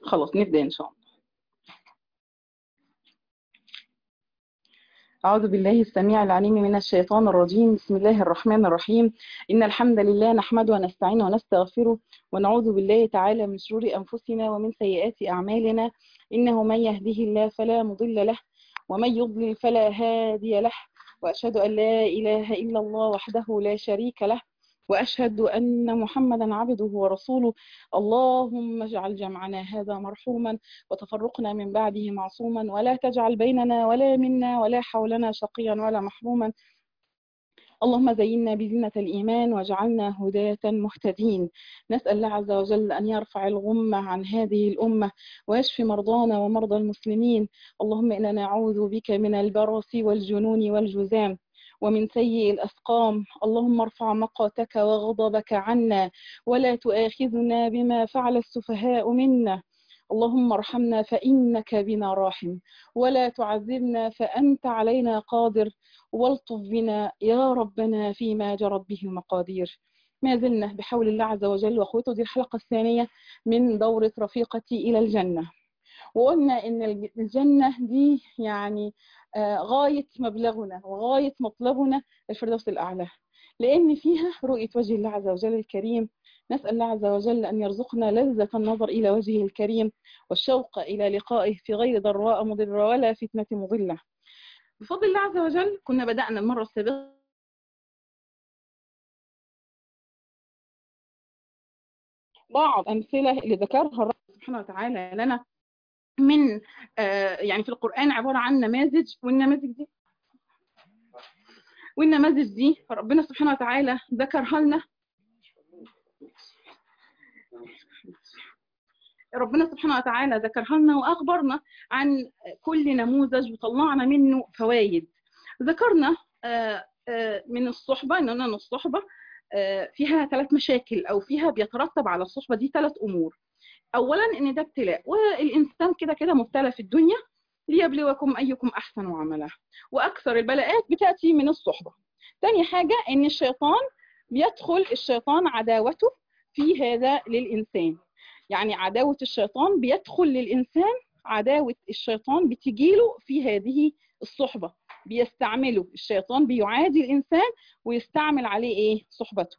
خلاص نبدأ إن شاء الله أعوذ بالله السميع العليم من الشيطان الرجيم بسم الله الرحمن الرحيم إن الحمد لله نحمده ونستعينه ونستغفره ونعوذ بالله تعالى من شرور أنفسنا ومن سيئات أعمالنا إنه من يهده الله فلا مضل له ومن يضلل فلا هادي له وأشهد أن لا إله إلا الله وحده لا شريك له وأشهد أن محمدا عبده ورسوله اللهم اجعل جمعنا هذا مرحوما وتفرقنا من بعده معصوما ولا تجعل بيننا ولا منا ولا حولنا شقيا ولا محروما اللهم زينا بزينة الإيمان واجعلنا هداة مهتدين نسأل الله عز وجل أن يرفع الغمة عن هذه الأمة ويشفي مرضانا ومرضى المسلمين اللهم إنا نعوذ بك من البرص والجنون والجذام ومن سيء الأسقام اللهم ارفع مقتك وغضبك عنا ولا تؤاخذنا بما فعل السفهاء منا اللهم ارحمنا فإنك بنا راحم ولا تعذبنا فأنت علينا قادر والطف بنا يا ربنا فيما جرت به المقادير ما زلنا بحول الله عز وجل واخوته دي الحلقة الثانية من دورة رفيقتي إلى الجنة وقلنا إن الجنة دي يعني غاية مبلغنا وغاية مطلبنا الفردوس الأعلى لأن فيها رؤية وجه الله عز وجل الكريم نسأل الله عز وجل أن يرزقنا لذة النظر إلى وجهه الكريم والشوق إلى لقائه في غير ضراء مضرة ولا فتنة مضلة بفضل الله عز وجل كنا بدأنا المرة السابقة بعض أمثلة اللي ذكرها الرب سبحانه وتعالى لنا من آه يعني في القرآن عبارة عن نماذج والنماذج دي والنماذج دي ربنا سبحانه وتعالى ذكرها لنا ربنا سبحانه وتعالى ذكرها لنا وأخبرنا عن كل نموذج وطلعنا منه فوائد ذكرنا آه آه من الصحبة إن أن الصحبة فيها ثلاث مشاكل أو فيها بيترتب على الصحبة دي ثلاث أمور اولا ان ده ابتلاء والانسان كده كده مبتلى في الدنيا ليبلوكم ايكم احسن عملا واكثر البلاءات بتاتي من الصحبه تاني حاجه ان الشيطان بيدخل الشيطان عداوته في هذا للانسان يعني عداوه الشيطان بيدخل للانسان عداوه الشيطان بتجيله في هذه الصحبه بيستعمله الشيطان بيعادي الانسان ويستعمل عليه ايه صحبته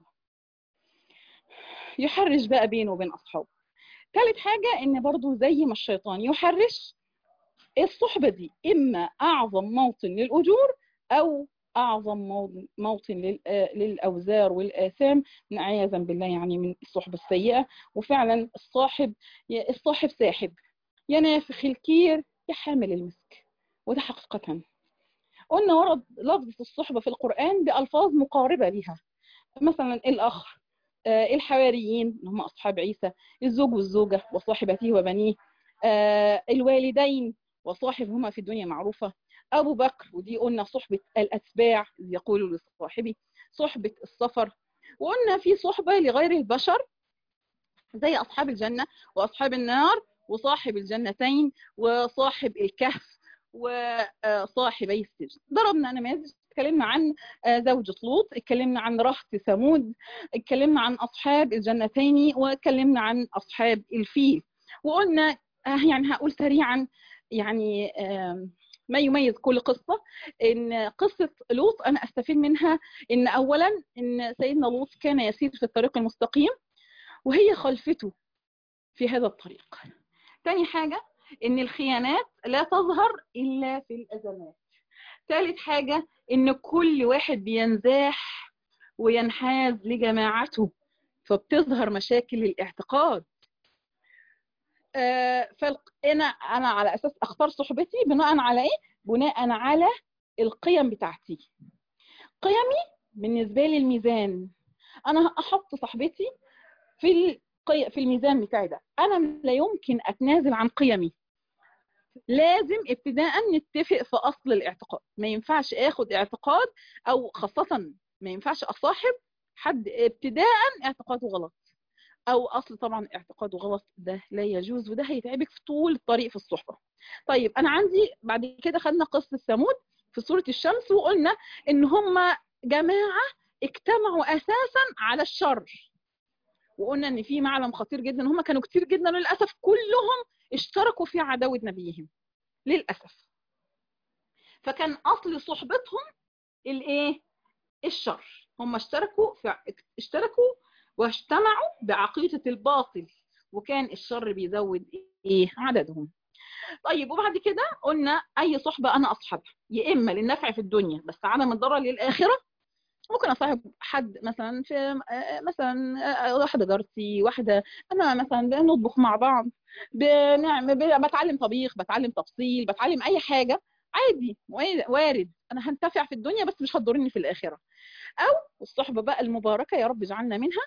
يحرج بقى بينه وبين اصحابه ثالث حاجة ان برضو زي ما الشيطان يحرش الصحبة دي اما اعظم موطن للاجور او اعظم موطن للاوزار والاثام عياذا بالله يعني من الصحبة السيئة وفعلا الصاحب الصاحب ساحب يا نافخ الكير يا حامل المسك وده حقيقة قلنا ورد لفظة الصحبة في القرآن بألفاظ مقاربة لها مثلا الأخ الحواريين اللي هم أصحاب عيسى الزوج والزوجة وصاحبته وبنيه الوالدين وصاحبهما في الدنيا معروفة أبو بكر ودي قلنا صحبة الأتباع يقولوا لصاحبي صحبة السفر وقلنا في صحبة لغير البشر زي أصحاب الجنة وأصحاب النار وصاحب الجنتين وصاحب الكهف وصاحبي السجن ضربنا نماذج اتكلمنا عن زوجة لوط اتكلمنا عن رهط ثمود اتكلمنا عن أصحاب الجنتين واتكلمنا عن أصحاب الفيل وقلنا يعني هقول سريعا يعني ما يميز كل قصة إن قصة لوط أنا أستفيد منها إن أولا إن سيدنا لوط كان يسير في الطريق المستقيم وهي خلفته في هذا الطريق تاني حاجة إن الخيانات لا تظهر إلا في الأزمات ثالث حاجة إن كل واحد بينزاح وينحاز لجماعته فبتظهر مشاكل الاعتقاد آه فأنا أنا على أساس أختار صحبتي بناء على إيه؟ بناء على القيم بتاعتي قيمي بالنسبة لي الميزان أنا أحط صاحبتي في في الميزان بتاعي ده أنا لا يمكن أتنازل عن قيمي لازم ابتداء نتفق في اصل الاعتقاد ما ينفعش اخد اعتقاد او خاصة ما ينفعش اصاحب حد ابتداء اعتقاده غلط او اصل طبعا اعتقاده غلط ده لا يجوز وده هيتعبك في طول الطريق في الصحبة طيب انا عندي بعد كده خدنا قصة ثمود في سورة الشمس وقلنا ان هم جماعة اجتمعوا اساسا على الشر وقلنا ان في معلم خطير جدا هم كانوا كتير جدا للاسف كلهم اشتركوا في عداوه نبيهم للاسف فكان اصل صحبتهم الايه الشر هم اشتركوا في اشتركوا واجتمعوا بعقيده الباطل وكان الشر بيزود ايه عددهم طيب وبعد كده قلنا اي صحبه انا اصحبها يا اما للنفع في الدنيا بس عدم الضرر للاخره ممكن اصاحب حد مثلا في مثلا واحده جارتي واحده انا مثلا بنطبخ مع بعض بنعمل بتعلم طبيخ بتعلم تفصيل بتعلم اي حاجه عادي وارد انا هنتفع في الدنيا بس مش هتضرني في الاخره او الصحبه بقى المباركه يا رب اجعلنا منها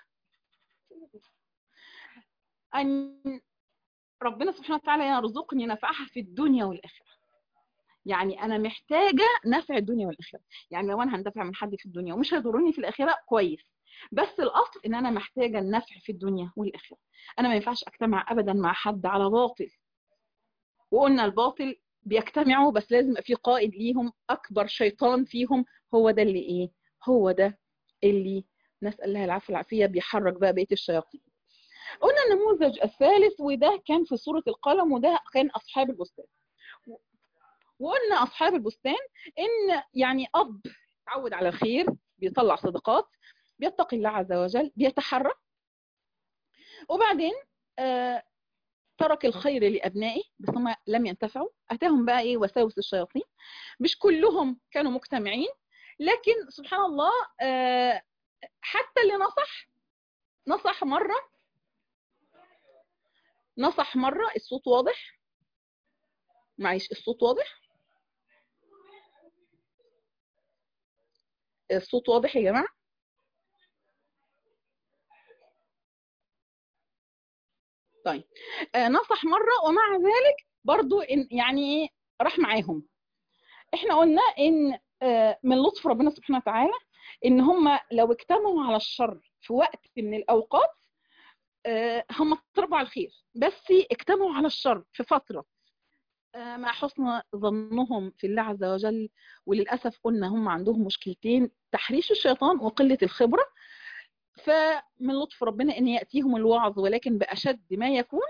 ان ربنا سبحانه وتعالى يرزقني نفعها في الدنيا والاخره يعني انا محتاجه نفع الدنيا والاخره يعني لو انا هنتفع من حد في الدنيا ومش هيضرني في الاخره كويس بس الاصل ان انا محتاجه النفع في الدنيا والاخره انا ما ينفعش اجتمع ابدا مع حد على باطل وقلنا الباطل بيجتمعوا بس لازم يبقى في قائد ليهم اكبر شيطان فيهم هو ده اللي ايه هو ده اللي نسال الله العفو والعافيه بيحرك بقى بقيه الشياطين قلنا النموذج الثالث وده كان في سوره القلم وده كان اصحاب البستان وقلنا اصحاب البستان ان يعني اب تعود على الخير بيطلع صدقات بيتقي الله عز وجل بيتحرى وبعدين آه ترك الخير لابنائه بس هم لم ينتفعوا اتاهم بقى ايه وساوس الشياطين مش كلهم كانوا مجتمعين لكن سبحان الله آه حتى اللي نصح نصح مره نصح مره الصوت واضح معيش الصوت واضح الصوت واضح يا جماعه طيب آه نصح مره ومع ذلك برضو إن يعني ايه راح معاهم احنا قلنا ان آه من لطف ربنا سبحانه وتعالى ان هم لو اجتمعوا على الشر في وقت من الاوقات آه هم تربوا على الخير بس اجتمعوا على الشر في فتره مع حسن ظنهم في الله عز وجل وللاسف قلنا هم عندهم مشكلتين تحريش الشيطان وقله الخبره فمن لطف ربنا ان ياتيهم الوعظ ولكن باشد ما يكون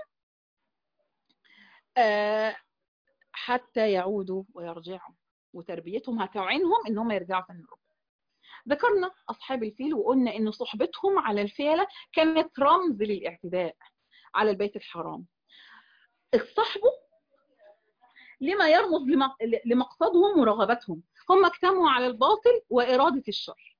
حتى يعودوا ويرجعوا وتربيتهم هتعينهم ان هم يرجعوا تاني ربنا ذكرنا اصحاب الفيل وقلنا ان صحبتهم على الفيله كانت رمز للاعتداء على البيت الحرام الصحبه لما يرمز لمقصدهم ورغبتهم هم اجتمعوا على الباطل وإرادة الشر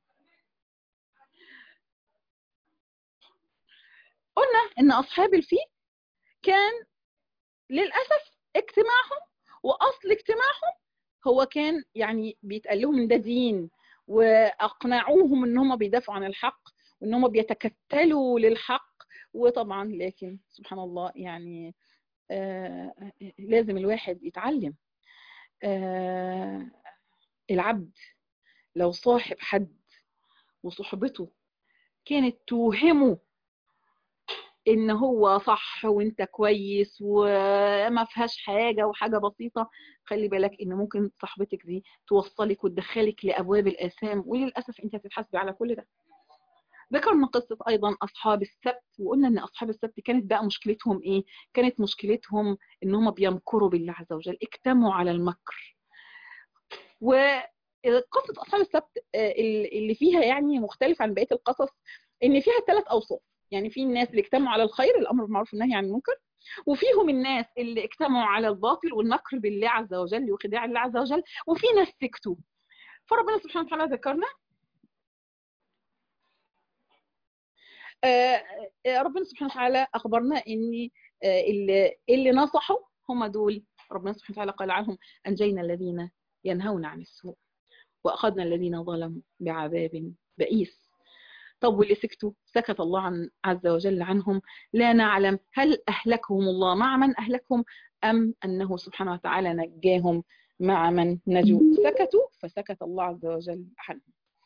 قلنا ان اصحاب الفيل كان للاسف اجتماعهم واصل اجتماعهم هو كان يعني بيتقال لهم ان ده دين واقنعوهم ان هم بيدافعوا عن الحق وان هم بيتكتلوا للحق وطبعا لكن سبحان الله يعني آه لازم الواحد يتعلم آه العبد لو صاحب حد وصحبته كانت توهمه ان هو صح وانت كويس وما فيهاش حاجه وحاجه بسيطه خلي بالك ان ممكن صاحبتك دي توصلك وتدخلك لابواب الاثام وللاسف انت هتتحاسبي على كل ده ذكرنا قصة أيضا أصحاب السبت وقلنا إن أصحاب السبت كانت بقى مشكلتهم إيه؟ كانت مشكلتهم إن هم بيمكروا بالله عز وجل اجتمعوا على المكر وقصة أصحاب السبت اللي فيها يعني مختلف عن بقية القصص إن فيها ثلاث أوصاف يعني في الناس اللي اجتمعوا على الخير الأمر بالمعروف والنهي عن المنكر وفيهم الناس اللي اجتمعوا على الباطل والمكر بالله عز وجل وخداع الله عز وجل وفي ناس سكتوا فربنا سبحانه وتعالى ذكرنا ربنا سبحانه وتعالى اخبرنا ان اللي, اللي نصحوا هم دول ربنا سبحانه وتعالى قال عنهم انجينا الذين ينهون عن السوء واخذنا الذين ظلموا بعذاب بئيس طب واللي سكتوا سكت الله عن عز وجل عنهم لا نعلم هل اهلكهم الله مع من اهلكهم ام انه سبحانه وتعالى نجاهم مع من نجوا سكتوا فسكت الله عز وجل عنهم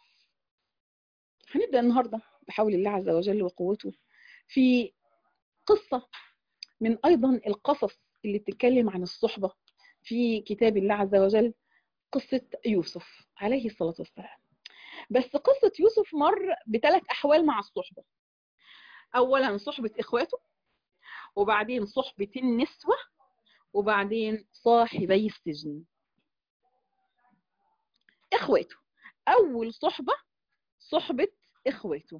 هنبدا النهارده بحول الله عز وجل وقوته في قصة من أيضا القصص اللي بتتكلم عن الصحبة في كتاب الله عز وجل قصة يوسف عليه الصلاة والسلام بس قصة يوسف مر بثلاث أحوال مع الصحبة اولا صحبة اخواته وبعدين صحبة النسوة وبعدين صاحبي السجن اخواته اول صحبة صحبة اخواته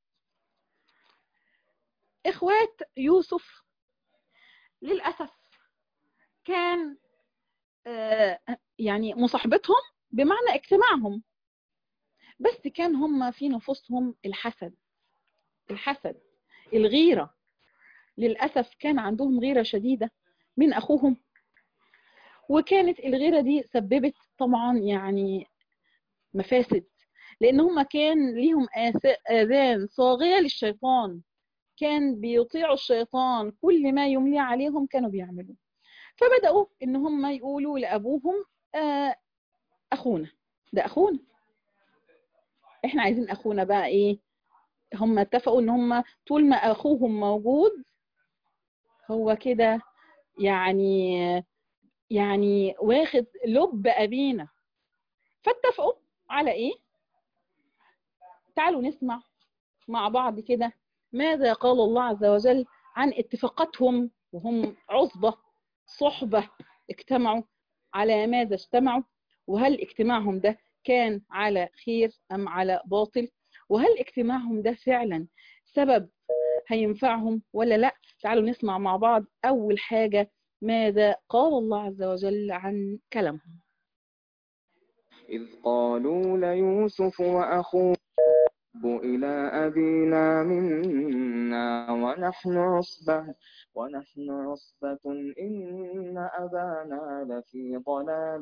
اخوات يوسف للأسف كان آه يعني مصاحبتهم بمعنى اجتماعهم بس كان هم في نفوسهم الحسد الحسد الغيرة للأسف كان عندهم غيرة شديدة من أخوهم وكانت الغيرة دي سببت طبعا يعني مفاسد لأن هم كان ليهم آذان صاغية للشيطان كان بيطيعوا الشيطان كل ما يملي عليهم كانوا بيعملوا فبدأوا إن هم يقولوا لأبوهم آه أخونا ده أخونا إحنا عايزين أخونا بقى إيه هم اتفقوا إن هم طول ما أخوهم موجود هو كده يعني يعني واخد لب أبينا فاتفقوا على إيه تعالوا نسمع مع بعض كده ماذا قال الله عز وجل عن اتفاقاتهم وهم عصبة صحبة اجتمعوا على ماذا اجتمعوا وهل اجتماعهم ده كان على خير أم على باطل وهل اجتماعهم ده فعلا سبب هينفعهم ولا لا تعالوا نسمع مع بعض أول حاجة ماذا قال الله عز وجل عن كلامهم إذ قالوا ليوسف وأخوه إلى أبينا منا ونحن عصبة ونحن عصبة إن أبانا لفي ضلال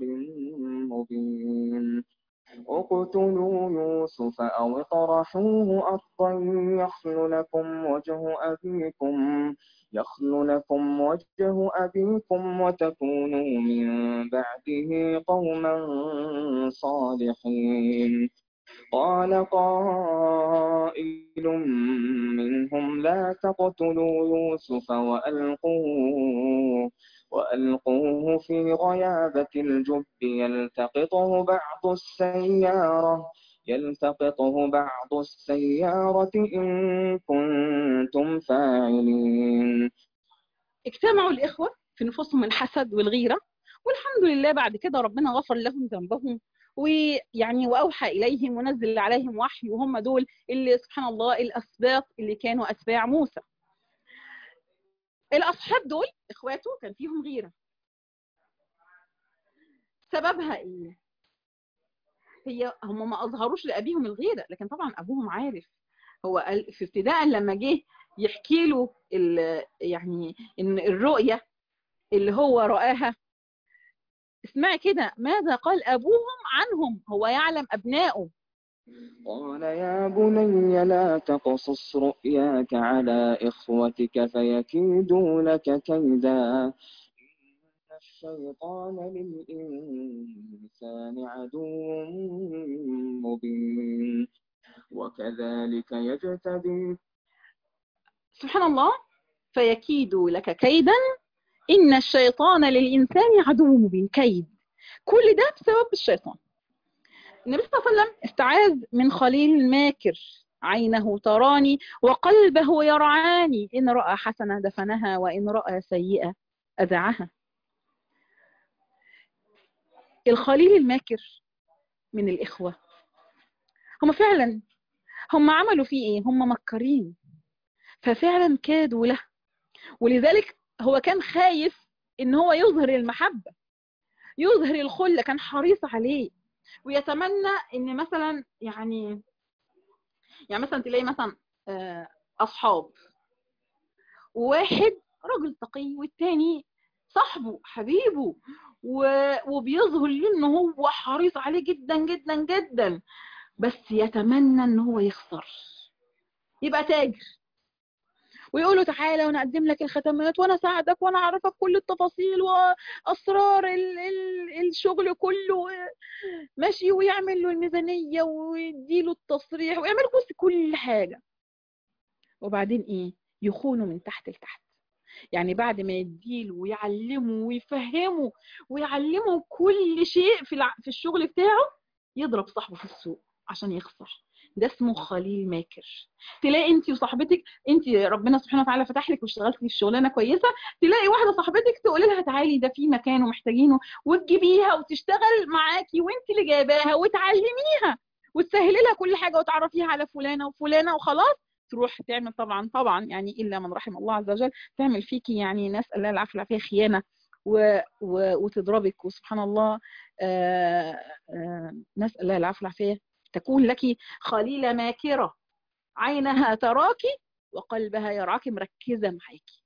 مبين اقتلوا يوسف أو اطرحوه أرضا يخل لكم وجه أبيكم يخل لكم وجه أبيكم وتكونوا من بعده قوما صالحين قال قائل منهم لا تقتلوا يوسف وألقوه وألقوه في غيابة الجب يلتقطه بعض السيارة يلتقطه بعض السيارة إن كنتم فاعلين اجتمعوا الإخوة في نفوسهم الحسد والغيرة والحمد لله بعد كده ربنا غفر لهم ذنبهم ويعني واوحى اليهم ونزل عليهم وحي وهم دول اللي سبحان الله الاسباط اللي كانوا اتباع موسى الاصحاب دول اخواته كان فيهم غيره سببها ايه هي هم ما اظهروش لابيهم الغيره لكن طبعا ابوهم عارف هو في ابتداء لما جه يحكي له يعني ان الرؤيه اللي هو رآها اسمعي كده ماذا قال أبوهم عنهم هو يعلم أبنائه قال يا بني لا تقصص رؤياك على إخوتك فيكيدوا لك كيدا إن الشيطان للإنسان عدو مبين وكذلك يجتبي سبحان الله فيكيدوا لك كيدا إن الشيطان للإنسان عدو مبين كيد كل ده بسبب الشيطان النبي صلى الله عليه وسلم استعاذ من خليل ماكر عينه تراني وقلبه يرعاني إن رأى حسنة دفنها وإن رأى سيئة أذعها الخليل الماكر من الإخوة هم فعلا هم عملوا فيه إيه هم مكرين ففعلا كادوا له ولذلك هو كان خايف ان هو يظهر المحبة يظهر الخلة كان حريص عليه ويتمنى ان مثلا يعني يعني مثلا تلاقي مثلا اصحاب واحد رجل تقي والتاني صاحبه حبيبه وبيظهر ليه ان هو حريص عليه جدا جدا جدا بس يتمنى ان هو يخسر يبقى تاجر ويقولوا تعالى وانا اقدم لك الختمات وانا اساعدك وانا اعرفك كل التفاصيل واسرار ال ال الشغل كله ماشي ويعمل له الميزانيه ويديله التصريح ويعمل بص كل حاجه وبعدين ايه يخونه من تحت لتحت يعني بعد ما يديله ويعلمه ويفهمه ويعلمه كل شيء في في الشغل بتاعه يضرب صاحبه في السوق عشان يخسر ده اسمه خليل ماكر تلاقي انت وصاحبتك انت ربنا سبحانه وتعالى فتح لك واشتغلتي في شغلانه كويسه تلاقي واحده صاحبتك تقول لها تعالي ده في مكان ومحتاجينه وتجيبيها وتشتغل معاكي وانت اللي جايباها وتعلميها وتسهلي لها كل حاجه وتعرفيها على فلانه وفلانه وخلاص تروح تعمل طبعا طبعا يعني الا من رحم الله عز وجل تعمل فيكي يعني نسال الله العافيه والعافيه خيانه و... و... وتضربك وسبحان الله آآ آآ نسال الله العافيه والعافيه تكون لك خليله ماكره عينها تراك وقلبها يراك مركزه معاكي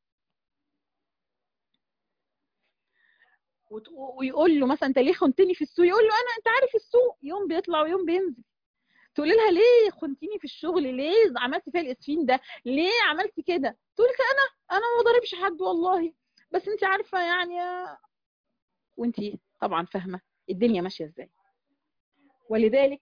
وت... ويقول له مثلا انت ليه خنتني في السوق يقول له انا انت عارف السوق يوم بيطلع ويوم بينزل تقول لها ليه خنتيني في الشغل ليه عملتي فيها الاسفين ده ليه عملتي كده تقول لك انا انا ما بضربش حد والله بس انت عارفه يعني وانت طبعا فاهمه الدنيا ماشيه ازاي ولذلك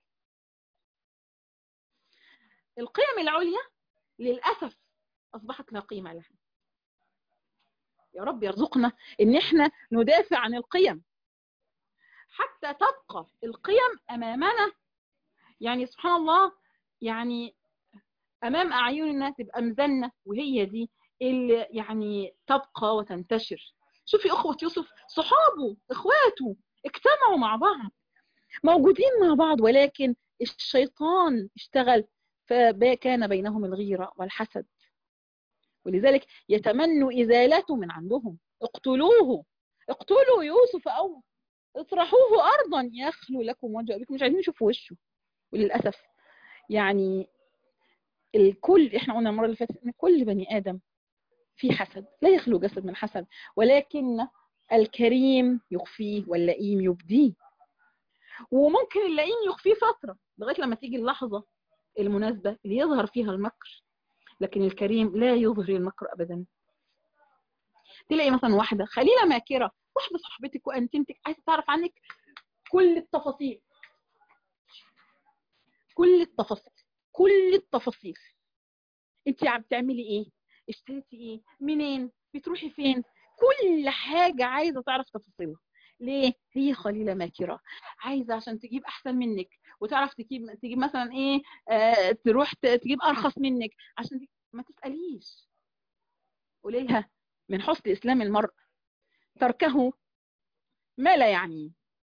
القيم العليا للاسف اصبحت لا قيمه لها يا رب يرزقنا ان احنا ندافع عن القيم حتى تبقى القيم امامنا يعني سبحان الله يعني امام اعيننا تبقى مزنه وهي دي اللي يعني تبقى وتنتشر شوفي اخوه يوسف صحابه اخواته اجتمعوا مع بعض موجودين مع بعض ولكن الشيطان اشتغل فكان بينهم الغيره والحسد ولذلك يتمنوا ازالته من عندهم اقتلوه اقتلوا يوسف او اطرحوه ارضا يخلو لكم وجه ابيكم مش عايزين نشوف وشه وللاسف يعني الكل احنا قلنا المره اللي فاتت ان كل بني ادم في حسد لا يخلو جسد من حسد ولكن الكريم يخفيه واللئيم يبديه وممكن اللئيم يخفيه فتره لغايه لما تيجي اللحظه المناسبه اللي يظهر فيها المكر لكن الكريم لا يظهر المكر ابدا تلاقي مثلا واحده خليله ماكره واحده صاحبتك وانتمتك عايزه تعرف عنك كل التفاصيل كل التفاصيل كل التفاصيل انت عم بتعملي ايه اشتريتي ايه منين بتروحي فين كل حاجه عايزه تعرف تفاصيلها ليه هي خليله ماكره عايزه عشان تجيب احسن منك وتعرف تجيب تجيب مثلا ايه آه تروح تجيب ارخص منك عشان تجيب. ما تساليش قولي لها من حسن اسلام المرء تركه ما لا يعنيه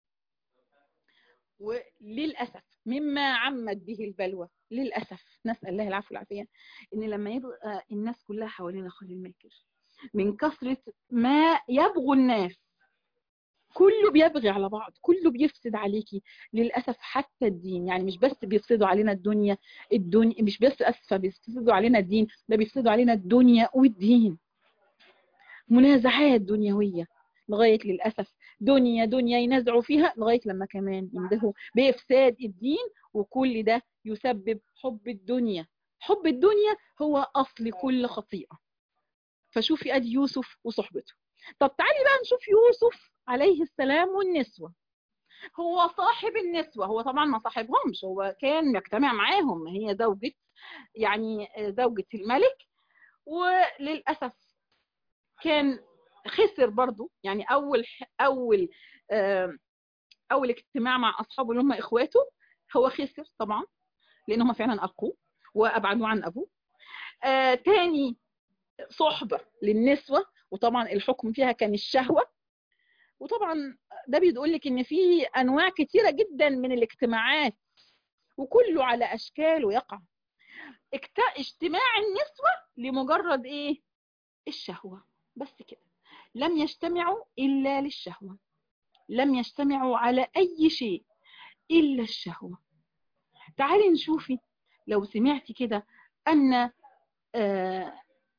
وللاسف مما عمت به البلوى للاسف نسال الله العفو والعافيه ان لما يبقى الناس كلها حوالينا خليل ماكر من كثره ما يبغوا الناس كله بيبغي على بعض كله بيفسد عليكي للاسف حتى الدين يعني مش بس بيفسدوا علينا الدنيا الدنيا مش بس اسفه بيفسدوا علينا الدين ده بيفسدوا علينا الدنيا والدين منازعات دنيويه لغايه للاسف دنيا دنيا ينازعوا فيها لغايه لما كمان ينتهوا بافساد الدين وكل ده يسبب حب الدنيا حب الدنيا هو اصل كل خطيئه فشوفي ادي يوسف وصحبته طب تعالي بقى نشوف يوسف عليه السلام والنسوة هو صاحب النسوة هو طبعا ما صاحبهمش هو كان يجتمع معاهم هي زوجة يعني زوجة الملك وللأسف كان خسر برضو يعني أول أول أول اجتماع مع أصحابه اللي هم إخواته هو خسر طبعا لأن هم فعلا ألقوه وأبعدوه عن أبوه آه تاني صحبة للنسوة وطبعا الحكم فيها كان الشهوة وطبعا ده بيقول لك ان في انواع كتيره جدا من الاجتماعات وكله على اشكال ويقع اجتماع النسوه لمجرد ايه الشهوه بس كده لم يجتمعوا الا للشهوه لم يجتمعوا على اي شيء الا الشهوه تعالي نشوفي لو سمعتي كده ان آه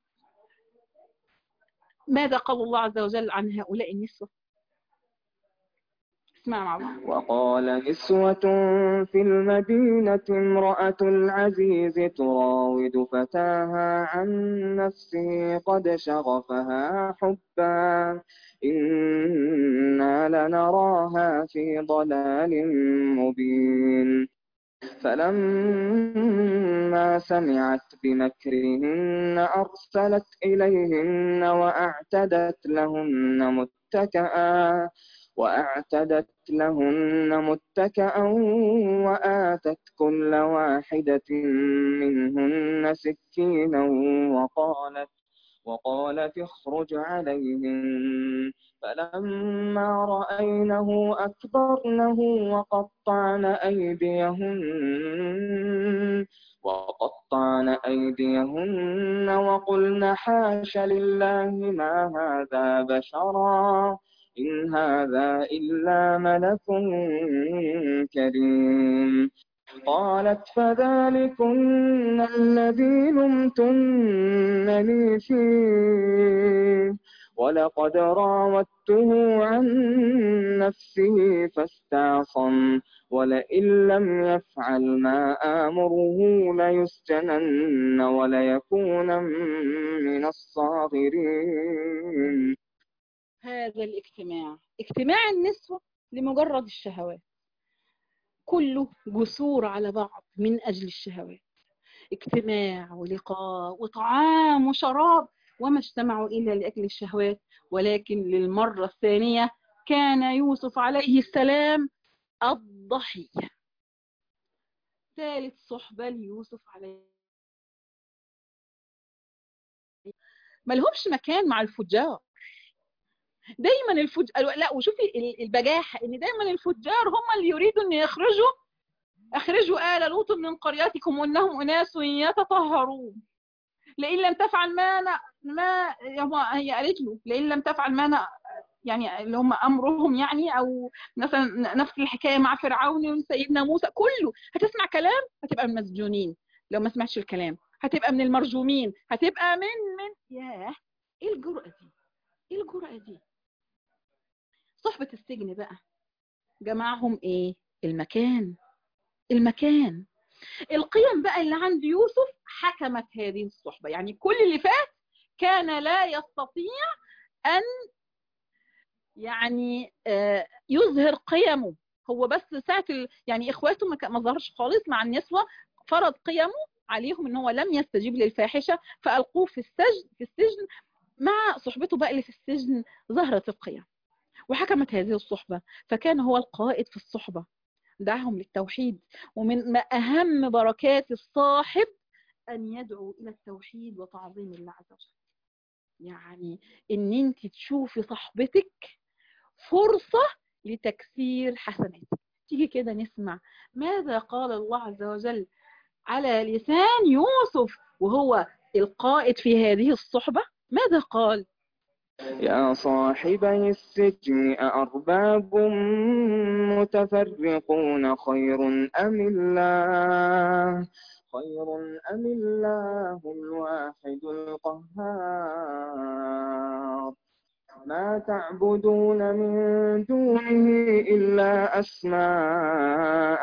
ماذا قال الله عز وجل عن هؤلاء النسوه اسمع مع بعض وقال نسوة في المدينة امرأة العزيز تراود فتاها عن نفسه قد شغفها حبا إنا لنراها في ضلال مبين فلما سمعت بمكرهن أرسلت إليهن وأعتدت لهن متكئا وأعتدت لهن متكأ وآتت كل واحدة منهن سكينا وقالت وقالت اخرج عليهن فلما رأينه أكبرنه وقطعن أيديهن وقطعن أيديهن وقلن حاش لله ما هذا بشرا إن هذا إلا ملك كريم قالت فذلكن الذي لمتنني فيه ولقد راودته عن نفسه فاستعصم ولئن لم يفعل ما آمره ليسجنن وليكون من الصاغرين هذا الاجتماع اجتماع النسوة لمجرد الشهوات كله جسور على بعض من أجل الشهوات اجتماع ولقاء وطعام وشراب وما اجتمعوا إلا لأجل الشهوات ولكن للمرة الثانية كان يوسف عليه السلام الضحية ثالث صحبة ليوسف عليه ملهمش مكان مع الفجار دايما الفجار لا وشوفي البجاحة ان دايما الفجار هم اللي يريدوا ان يخرجوا اخرجوا آل لوط من قريتكم وانهم اناس يتطهرون لئن لم تفعل ما أنا ما هي قالت له لئن لم تفعل ما أنا يعني اللي هم امرهم يعني او مثلا نفس الحكايه مع فرعون وسيدنا موسى كله هتسمع كلام هتبقى من المسجونين لو ما سمعتش الكلام هتبقى من المرجومين هتبقى من من ياه ايه الجرأة دي ايه الجرأة دي صحبة السجن بقى جمعهم ايه المكان المكان القيم بقى اللي عند يوسف حكمت هذه الصحبة يعني كل اللي فات كان لا يستطيع أن يعني يظهر قيمه هو بس ساعة يعني إخواته ما ظهرش خالص مع النسوة فرض قيمه عليهم ان هو لم يستجيب للفاحشة فألقوه في السجن في السجن مع صحبته بقى اللي في السجن ظهرت القيم وحكمت هذه الصحبة فكان هو القائد في الصحبة دعهم للتوحيد ومن أهم بركات الصاحب أن يدعو إلى التوحيد وتعظيم الله عز وجل يعني إن أنت تشوفي صحبتك فرصة لتكسير حسناتك تيجي كده نسمع ماذا قال الله عز وجل على لسان يوسف وهو القائد في هذه الصحبة ماذا قال يا صاحبي السجن أأرباب متفرقون خير أم الله خير أم الله الواحد القهار ما تعبدون من دونه إلا أسماء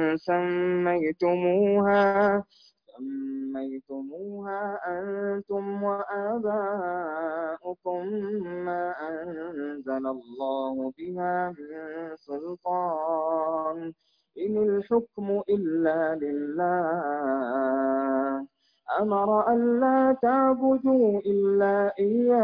سميتموها سميتموها أنتم وآباؤكم ما أنزل الله بها من سلطان إن الحكم إلا لله أمر أن لا تعبدوا إلا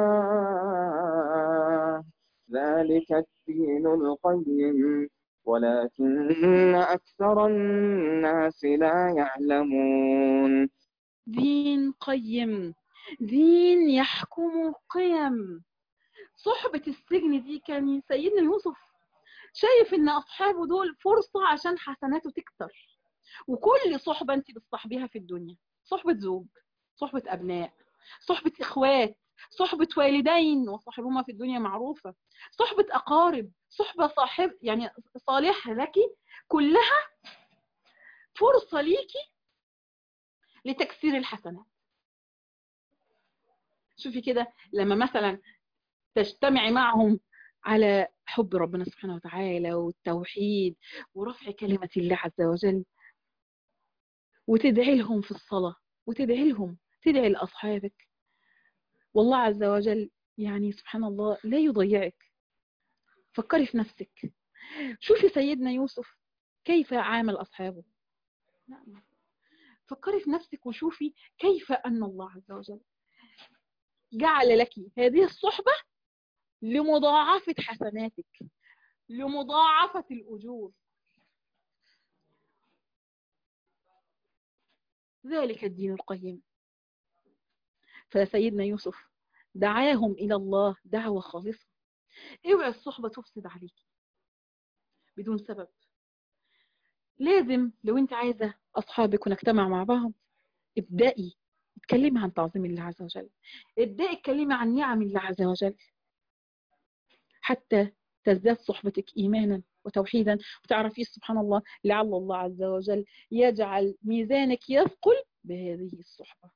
إياه ذلك الدين القيم ولكن أكثر الناس لا يعلمون دين قيم دين يحكم قيم صحبة السجن دي كان سيدنا يوسف شايف ان اصحابه دول فرصة عشان حسناته تكتر وكل صحبة انت بتصاحبيها في الدنيا صحبة زوج صحبة ابناء صحبة اخوات صحبة والدين وصاحبهما في الدنيا معروفة صحبة أقارب صحبة صاحب يعني صالحة لك كلها فرصة ليكي لتكسير الحسنات شوفي كده لما مثلا تجتمعي معهم على حب ربنا سبحانه وتعالى والتوحيد ورفع كلمة الله عز وجل وتدعي لهم في الصلاة وتدعي لهم تدعي لأصحابك والله عز وجل يعني سبحان الله لا يضيعك فكري في نفسك شوفي سيدنا يوسف كيف عامل أصحابه فكري في نفسك وشوفي كيف أن الله عز وجل جعل لك هذه الصحبة لمضاعفة حسناتك لمضاعفة الأجور ذلك الدين القيم فسيدنا يوسف دعاهم إلى الله دعوة خالصة اوعي الصحبة تفسد عليك بدون سبب لازم لو انت عايزة أصحابك ونجتمع مع بعض ابدأي اتكلمي عن تعظيم الله عز وجل ابدأي اتكلمي عن نعم الله عز وجل حتى تزداد صحبتك إيمانا وتوحيدا وتعرفي سبحان الله لعل الله عز وجل يجعل ميزانك يثقل بهذه الصحبة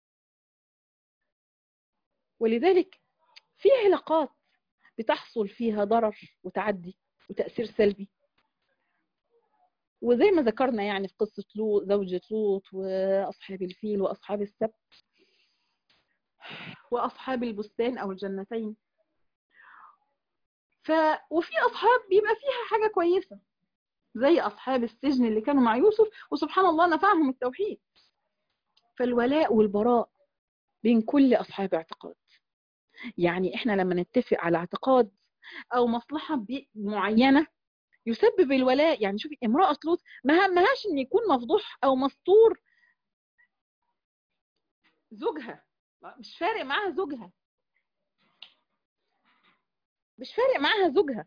ولذلك في علاقات بتحصل فيها ضرر وتعدي وتأثير سلبي وزي ما ذكرنا يعني في قصة لوط زوجة لوط وأصحاب الفيل وأصحاب السبت وأصحاب البستان أو الجنتين ف... وفي أصحاب بيبقى فيها حاجة كويسة زي أصحاب السجن اللي كانوا مع يوسف وسبحان الله نفعهم التوحيد فالولاء والبراء بين كل أصحاب اعتقاد يعني إحنا لما نتفق على اعتقاد أو مصلحة معينة يسبب الولاء يعني شوفي امرأة لوط ما همهاش ان يكون مفضوح او مستور زوجها مش فارق معاها زوجها مش فارق معاها زوجها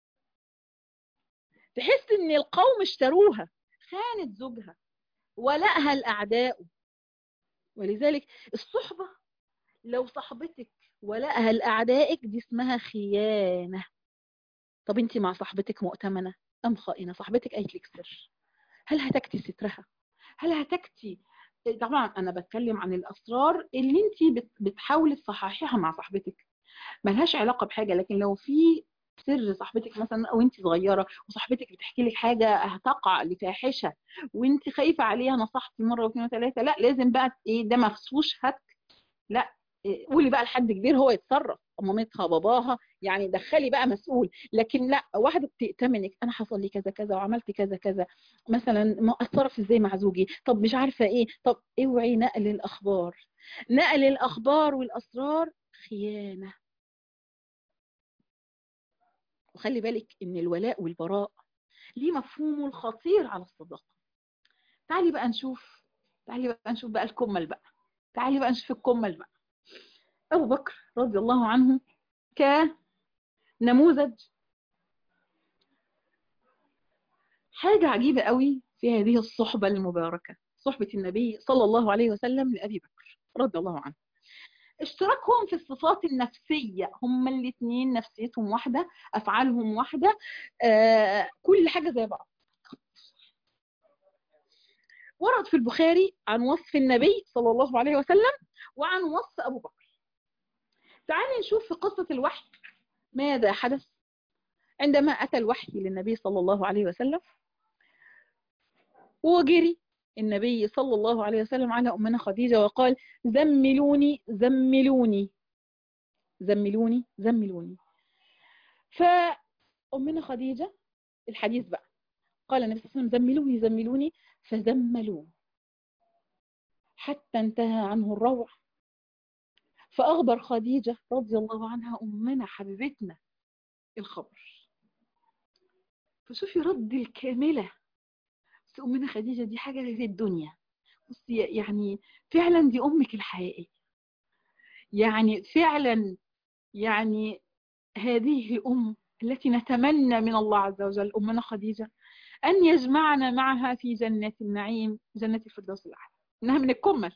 تحس ان القوم اشتروها خانت زوجها ولقها الاعداء ولذلك الصحبة لو صاحبتك ولقها الاعدائك دي اسمها خيانة طب انت مع صاحبتك مؤتمنة ام خائنة صاحبتك قالت لك سر هل هتكتي سترها هل هتكتي طبعا انا بتكلم عن الاسرار اللي انت بتحاولي تصححيها مع صاحبتك ملهاش علاقة بحاجة لكن لو في سر صاحبتك مثلا او انت صغيرة وصاحبتك بتحكي لك حاجة هتقع لفاحشة وانت خايفة عليها نصحتي مرة واثنين وثلاثة لا لازم بقى ايه ده مفسوش هتك لا قولي بقى لحد كبير هو يتصرف مامتها باباها يعني دخلي بقى مسؤول لكن لا واحده بتأتمنك انا حصل لي كذا كذا وعملت كذا كذا مثلا اتصرف ازاي مع زوجي طب مش عارفه ايه طب اوعي نقل الاخبار نقل الاخبار والاسرار خيانه وخلي بالك ان الولاء والبراء ليه مفهومه الخطير على الصداقه تعالي بقى نشوف تعالي بقى نشوف بقى الكمل بقى تعالي بقى نشوف الكمل بقى أبو بكر رضي الله عنه كنموذج حاجة عجيبة قوي في هذه الصحبة المباركة صحبة النبي صلى الله عليه وسلم لأبي بكر رضي الله عنه اشتراكهم في الصفات النفسية هما الاثنين نفسيتهم واحدة أفعالهم واحدة آه كل حاجة زي بعض ورد في البخاري عن وصف النبي صلى الله عليه وسلم وعن وصف أبو بكر تعالي نشوف في قصة الوحي ماذا حدث عندما أتى الوحي للنبي صلى الله عليه وسلم وجري النبي صلى الله عليه وسلم على أمنا خديجة وقال زملوني زملوني زملوني زملوني فأمنا خديجة الحديث بقى قال النبي صلى الله عليه وسلم زملوني زملوني فزملوه حتى انتهى عنه الروع فأخبر خديجة رضي الله عنها أمنا حبيبتنا الخبر فشوفي رد الكاملة بس أمنا خديجة دي حاجة في الدنيا بصي يعني فعلا دي أمك الحقيقية يعني فعلا يعني هذه الأم التي نتمنى من الله عز وجل أمنا خديجة أن يجمعنا معها في جنة النعيم جنة الفردوس الأعلى إنها من الكمل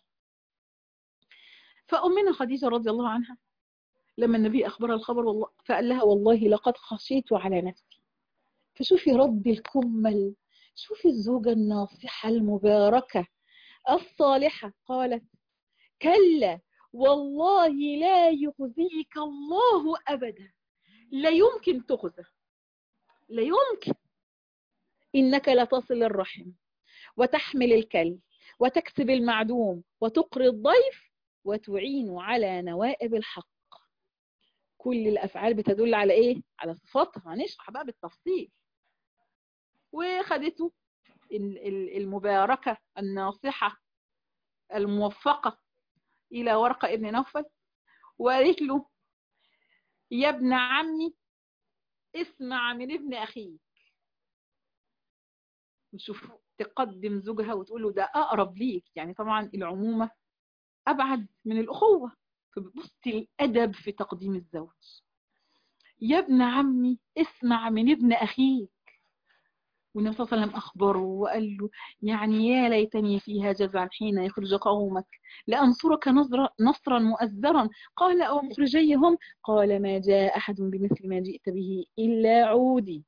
فأمنا خديجة رضي الله عنها لما النبي أخبرها الخبر والله فقال لها والله لقد خشيت على نفسي فشوفي رد الكمل شوفي الزوجة الناصحة المباركة الصالحة قالت كلا والله لا يخزيك الله أبدا لا يمكن تخزى لا يمكن إنك لتصل الرحم وتحمل الكل وتكسب المعدوم وتقري الضيف وتعين على نوائب الحق كل الأفعال بتدل على إيه؟ على صفاتها هنشرح بقى بالتفصيل وخدته المباركة الناصحة الموفقة إلى ورقة ابن نوفل وقالت له يا ابن عمي اسمع من ابن أخيك نشوف تقدم زوجها وتقول له ده أقرب ليك يعني طبعا العمومة أبعد من الأخوة فبص الأدب في تقديم الزوج يا ابن عمي اسمع من ابن أخيك والنبي صلى الله عليه وسلم أخبره وقال له يعني يا ليتني فيها جزعا حين يخرج قومك لأنصرك نصرا, نصرا مؤزرا قال أو مخرجيهم قال ما جاء أحد بمثل ما جئت به إلا عودي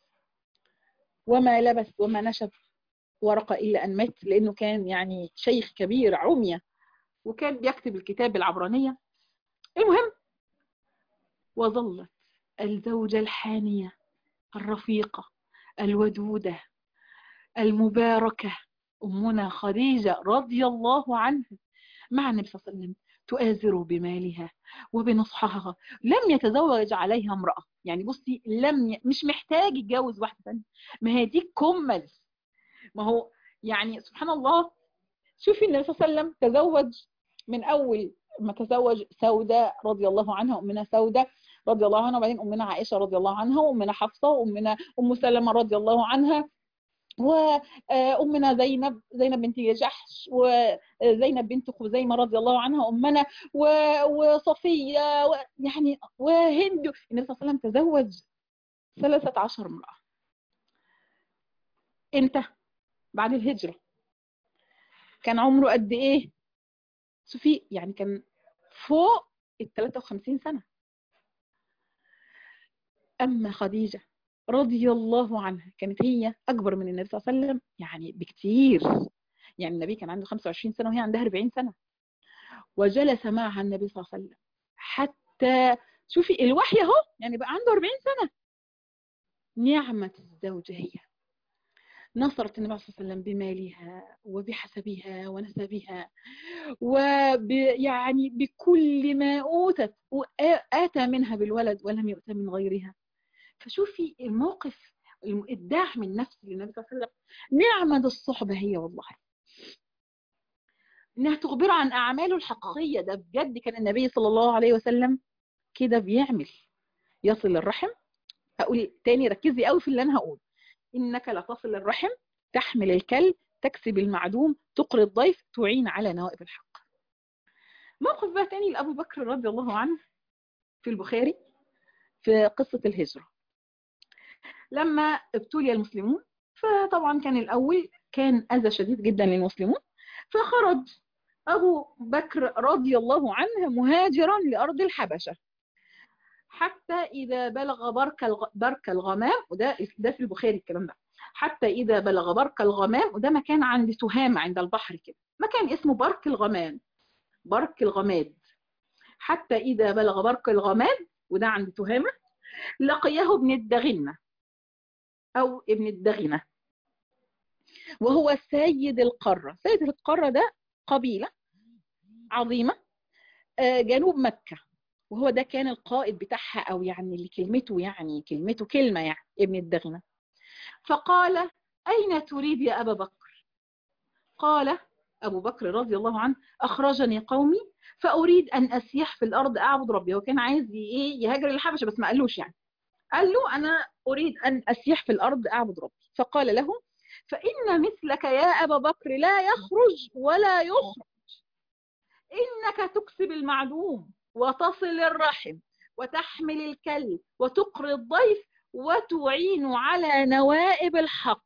وما لبث وما نشب ورقة إلا أن مات لأنه كان يعني شيخ كبير عمية وكان بيكتب الكتاب بالعبرانية المهم وظلت الزوجة الحانية الرفيقة الودودة المباركة أمنا خديجة رضي الله عنها مع النبي صلى الله عليه وسلم تؤازر بمالها وبنصحها لم يتزوج عليها امرأة يعني بصي لم ي... مش محتاج يتجوز واحدة ثانيه ما هي دي كمل ما هو يعني سبحان الله شوفي النبي صلى الله عليه وسلم تزوج من أول ما تزوج سودة رضي الله عنها أمنا سودة رضي الله عنها وبعدين أمنا عائشة رضي الله عنها وأمنا حفصة وأمنا أم سلمة رضي الله عنها وأمنا زينب زينب بنت جحش وزينب بنت خزيمة رضي الله عنها أمنا وصفية يعني وهند النبي صلى الله عليه وسلم تزوج ثلاثة عشر امرأة امتى؟ بعد الهجرة كان عمره قد ايه؟ شوفي يعني كان فوق ال 53 سنة أما خديجة رضي الله عنها كانت هي أكبر من النبي صلى الله عليه وسلم يعني بكتير يعني النبي كان عنده 25 سنة وهي عندها 40 سنة وجلس معها النبي صلى الله عليه وسلم حتى شوفي الوحي اهو يعني بقى عنده 40 سنة نعمة الزوجة هي نصرت النبي صلى الله عليه وسلم بمالها وبحسبها ونسبها وب يعني بكل ما أوتت وآتى منها بالولد ولم يؤت من غيرها فشوفي الموقف الدعم النفسي للنبي صلى الله عليه وسلم نعمة الصحبة هي والله انها تخبر عن اعماله الحقيقية ده بجد كان النبي صلى الله عليه وسلم كده بيعمل يصل الرحم هقول تاني ركزي قوي في اللي انا هقول انك لتصل الرحم تحمل الكلب تكسب المعدوم تقري الضيف تعين على نوائب الحق موقف بقى تاني لابو بكر رضي الله عنه في البخاري في قصة الهجرة لما ابتلي المسلمون فطبعا كان الأول كان أذى شديد جدا للمسلمون فخرج أبو بكر رضي الله عنه مهاجرا لأرض الحبشة حتى إذا بلغ برك برك الغمام وده ده في البخاري الكلام ده حتى إذا بلغ برك الغمام وده مكان عند تهامة عند البحر كده مكان اسمه برك الغمام برك الغماد حتى إذا بلغ برك الغماد وده عند تهامة لقيه ابن الدغنة أو ابن الدغنة وهو سيد القارة سيد القارة ده قبيلة عظيمة جنوب مكة وهو ده كان القائد بتاعها أو يعني اللي كلمته يعني كلمته كلمة يعني ابن الدغنة فقال أين تريد يا أبا بكر قال أبو بكر رضي الله عنه أخرجني قومي فأريد أن أسيح في الأرض أعبد ربي هو كان عايز إيه يهاجر الحبشة بس ما قالوش يعني قال له أنا أريد أن أسيح في الأرض أعبد ربي فقال له فإن مثلك يا أبا بكر لا يخرج ولا يخرج إنك تكسب المعدوم وتصل الرحم وتحمل الكلب وتقري الضيف وتعين على نوائب الحق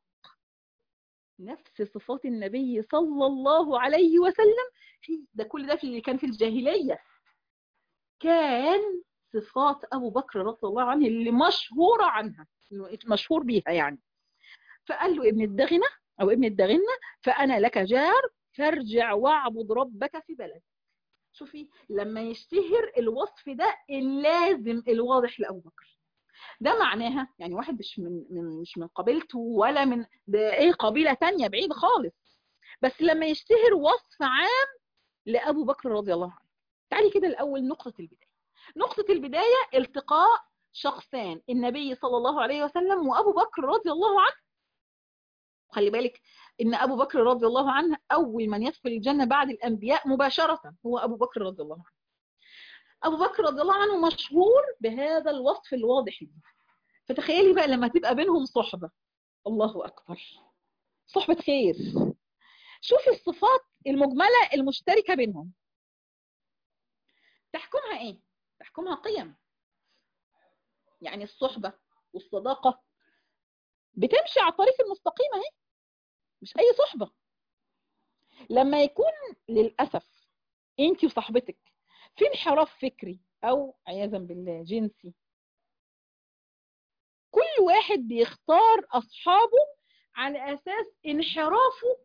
نفس صفات النبي صلى الله عليه وسلم ده كل ده في اللي كان في الجاهلية كان صفات أبو بكر رضي الله عنه اللي مشهورة عنها مشهور بيها يعني فقال له ابن الدغنة أو ابن الدغنة فأنا لك جار فارجع واعبد ربك في بلد شوفي لما يشتهر الوصف ده اللازم الواضح لأبو بكر ده معناها يعني واحد مش من, من مش من قبيلته ولا من ده ايه قبيله تانية بعيد خالص بس لما يشتهر وصف عام لابو بكر رضي الله عنه تعالي كده الاول نقطه البدايه نقطه البدايه التقاء شخصان النبي صلى الله عليه وسلم وابو بكر رضي الله عنه خلي بالك ان ابو بكر رضي الله عنه اول من يدخل الجنه بعد الانبياء مباشره هو ابو بكر رضي الله عنه أبو بكر رضي الله عنه مشهور بهذا الوصف الواضح دي فتخيلي بقى لما تبقى بينهم صحبة الله أكبر صحبة خير شوفي الصفات المجملة المشتركة بينهم تحكمها ايه تحكمها قيم يعني الصحبة والصداقة بتمشي على الطريق المستقيم اهي مش اي صحبة لما يكون للأسف انت وصاحبتك في انحراف فكري او عياذا بالله جنسي كل واحد بيختار اصحابه على اساس انحرافه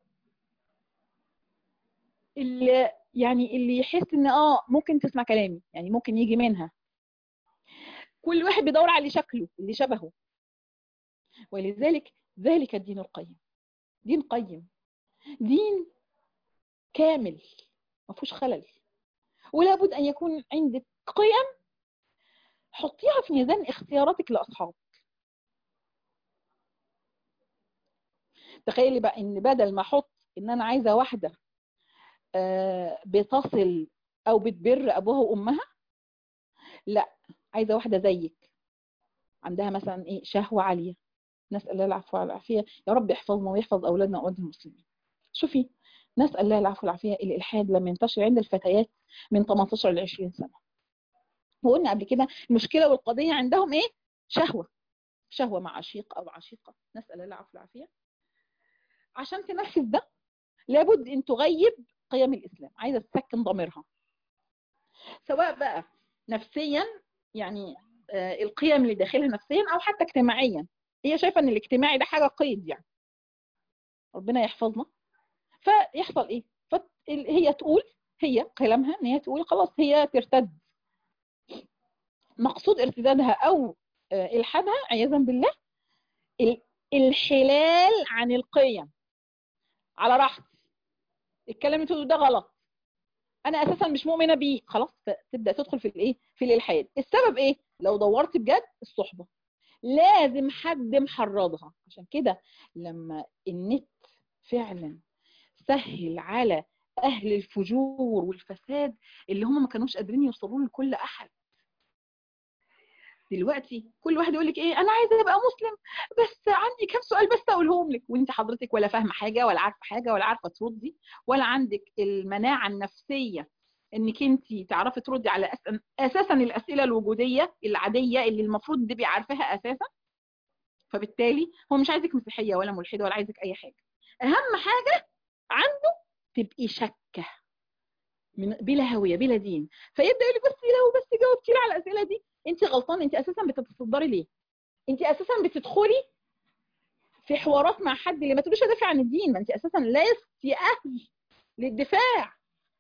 اللي يعني اللي يحس ان اه ممكن تسمع كلامي يعني ممكن يجي منها كل واحد بيدور على شكله اللي شبهه ولذلك ذلك الدين القيم دين قيم دين كامل ما فيهوش خلل ولا بد ان يكون عندك قيم حطيها في ميزان اختياراتك لاصحابك تخيلي بقى ان بدل ما احط ان انا عايزه واحده آه بتصل او بتبر ابوها وامها لا عايزه واحده زيك عندها مثلا ايه شهوه عاليه نسال الله العفو والعافيه يا رب يحفظنا ويحفظ اولادنا واولاد المسلمين شوفي نسال الله العفو والعافيه الالحاد لما ينتشر عند الفتيات من 18 ل 20 سنه وقلنا قبل كده المشكله والقضيه عندهم ايه شهوه شهوه مع عشيق او عشيقه نسال الله العفو والعافيه عشان تنفذ ده لابد ان تغيب قيم الاسلام عايزه تسكن ضميرها سواء بقى نفسيا يعني آه القيم اللي داخلها نفسيا او حتى اجتماعيا هي شايفه ان الاجتماعي ده حاجه قيد يعني ربنا يحفظنا فيحصل ايه هي تقول هي كلامها ان هي تقول خلاص هي ترتد مقصود ارتدادها او آه الحادها عياذا بالله الحلال عن القيم على راحتي الكلام اللي تقوله ده غلط انا اساسا مش مؤمنه بيه خلاص تبدا تدخل في الايه في الالحاد السبب ايه لو دورت بجد الصحبه لازم حد محرضها عشان كده لما النت فعلا سهل على اهل الفجور والفساد اللي هم ما كانوش قادرين يوصلوا لكل احد دلوقتي كل واحد يقول لك ايه انا عايزه ابقى مسلم بس عندي كام سؤال بس اقولهم لك وانت حضرتك ولا فاهمه حاجه ولا عارفه حاجه ولا عارفه تردي ولا عندك المناعه النفسيه انك انت تعرفي تردي على أس... اساسا الاسئله الوجوديه العاديه اللي المفروض تبقي عارفاها اساسا فبالتالي هو مش عايزك مسيحيه ولا ملحده ولا عايزك اي حاجه اهم حاجه عنده تبقي شاكه من بلا هويه بلا دين فيبدا يقول لك بس لو بس جاوبتي لي على الاسئله دي انت غلطان انت اساسا بتتصدري ليه انت اساسا بتدخلي في حوارات مع حد اللي ما تقوليش ادافع عن الدين ما انت اساسا لست اهل للدفاع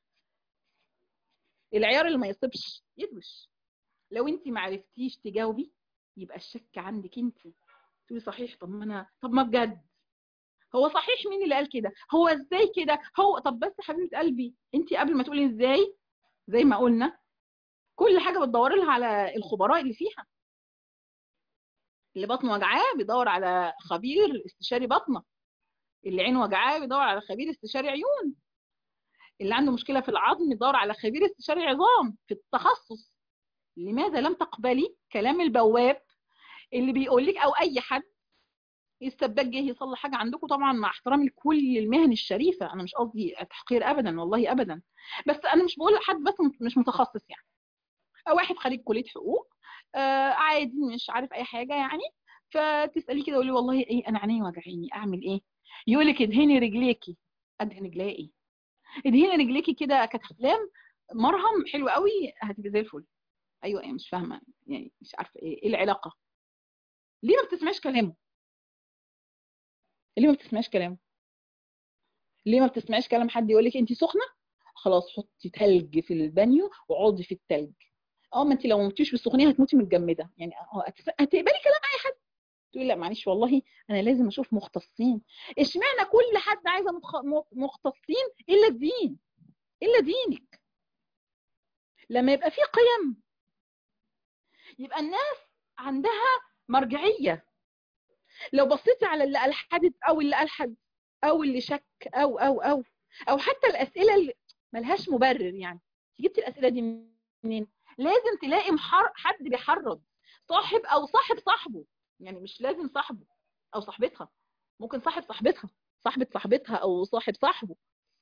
العيار اللي ما يصيبش يدوش لو انت ما عرفتيش تجاوبي يبقى الشك عندك انت تقولي صحيح طب ما انا طب ما بجد هو صحيح مين اللي قال كده هو ازاي كده هو طب بس حبيبه قلبي انت قبل ما تقولي ازاي زي ما قلنا كل حاجه بتدوري لها على الخبراء اللي فيها اللي بطنه وجعاه بيدور على خبير استشاري بطنه اللي عينه وجعاه بيدور على خبير استشاري عيون اللي عنده مشكله في العظم يدور على خبير استشاري عظام في التخصص لماذا لم تقبلي كلام البواب اللي بيقول لك او اي حد السباك جه يصلح حاجه عندكم طبعا مع احترامي لكل المهن الشريفه انا مش قصدي تحقير ابدا والله ابدا بس انا مش بقول لحد بس مش متخصص يعني واحد خريج كليه حقوق آه عادي مش عارف اي حاجه يعني فتساليه كده يقول والله ايه انا عيني وجعاني اعمل ايه يقول لك ادهني رجليكي ادهن رجليا ايه ادهني رجليكي كده كتحلام مرهم حلو قوي هتبقى زي الفل ايوه ايه مش فاهمه يعني مش عارفه ايه ايه العلاقه ليه ما بتسمعش كلامه ليه ما بتسمعش كلامه ليه ما بتسمعش كلام حد يقول لك انت سخنه خلاص حطي تلج في البانيو وقعدي في التلج اه ما انت لو ما متيش بالسخونيه هتموتي متجمده يعني اه هتقبلي كلام اي حد تقولي لا معلش والله انا لازم اشوف مختصين اشمعنى كل حد عايزه متخ... مختصين الا الدين الا دينك لما يبقى في قيم يبقى الناس عندها مرجعيه لو بصيتي على اللي الحدت او اللي الحد او اللي شك او او او او حتى الاسئله اللي ملهاش مبرر يعني جبتي الاسئله دي منين لازم تلاقي محر... حد بيحرض صاحب او صاحب صاحبه يعني مش لازم صاحبه او صاحبتها ممكن صاحب صاحبتها صاحبة صاحبتها او صاحب صاحبه